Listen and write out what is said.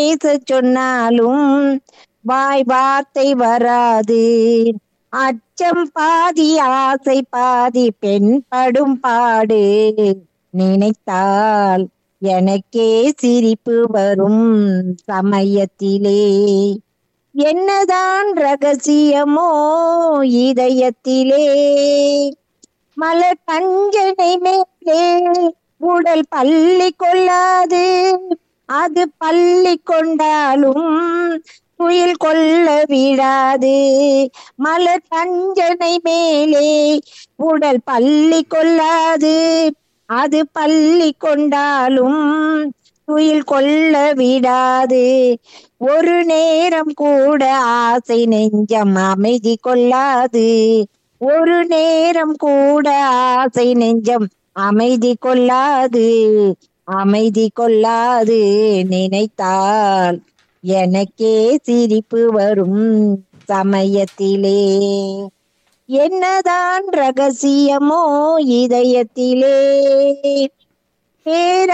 பேசச் சொன்னாலும் வாய் வார்த்தை வராது அச்சம் பாதி ஆசை பாதி பெண் படும் பாடு நினைத்தால் எனக்கே சிரிப்பு வரும் சமயத்திலே என்னதான் ரகசியமோ இதயத்திலே மலர் பஞ்சனை மேலே உடல் பள்ளி கொள்ளாது அது பள்ளி கொண்டாலும் துயில் கொள்ள விடாது மலர் பஞ்சனை மேலே உடல் பள்ளி கொள்ளாது அது பள்ளி கொண்டாலும் துயில் கொள்ள விடாது ஒரு நேரம் கூட ஆசை நெஞ்சம் அமைதி கொள்ளாது ஒரு நேரம் கூட ஆசை நெஞ்சம் அமைதி கொள்ளாது அமைதி கொள்ளாது நினைத்தால் எனக்கே சிரிப்பு வரும் சமயத்திலே என்னதான் ரகசியமோ இதயத்திலே பேர